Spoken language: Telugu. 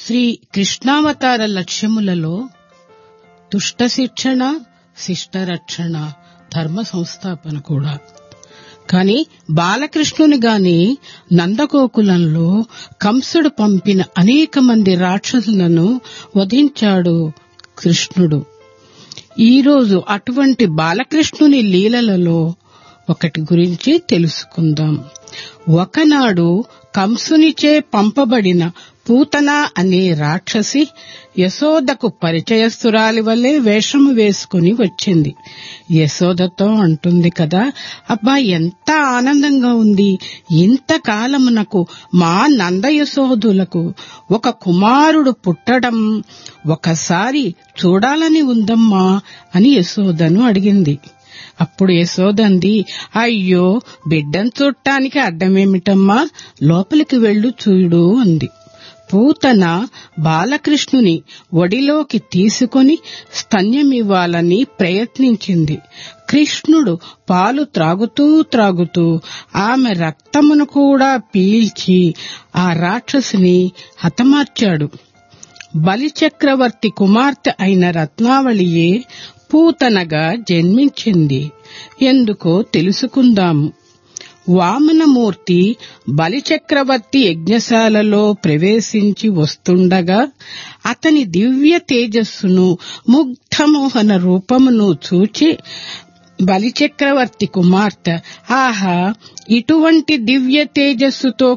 శ్రీ కృష్ణావతార లక్ష్యములలో దుష్ట శిక్షణ శిష్ట రక్షణ ధర్మ సంస్థాపన కూడా కాని బాలకృష్ణుని గాని నందగోకులంలో కంసుడు పంపిన అనేక మంది రాక్షసులను వధించాడు కృష్ణుడు ఈరోజు అటువంటి బాలకృష్ణుని లీలలలో ఒకటి గురించి తెలుసుకుందాం ఒకనాడు కంసునిచే పంపబడిన పూతన అనే రాక్షసి యశోదకు పరిచయస్తురాలి వల్లే వేషము వేసుకుని వచ్చింది యశోదతో అంటుంది కదా అబ్బా ఎంత ఆనందంగా ఉంది ఇంతకాలమునకు మా నంద యశోదులకు ఒక కుమారుడు పుట్టడం ఒకసారి చూడాలని ఉందమ్మా అని యశోదను అడిగింది అప్పుడు యశోదంది అయ్యో బిడ్డను చూడటానికి అడ్డమేమిటమ్మా లోపలికి వెళ్ళు చూడు అంది పూతన బాలకృష్ణుని ఒడిలోకి తీసుకొని స్తన్యమివ్వాలని ప్రయత్నించింది కృష్ణుడు పాలు త్రాగుతూ త్రాగుతూ ఆమె రక్తమును కూడా పీల్చి ఆ రాక్షసిని హతమార్చాడు బలిచక్రవర్తి కుమార్తె అయిన రత్నావళియే పూతనగా జన్మించింది ఎందుకో తెలుసుకుందాము వామనమూర్తి బలిచక్రవర్తి యజ్ఞశాలలో ప్రవేశించి వస్తుండగా అతని దివ్య తేజస్సును ముగ్ధమోహన రూపమును చూచి బలిచక్రవర్తి కుమార్తె ఆహా ఇటువంటి దివ్య తేజస్సుతో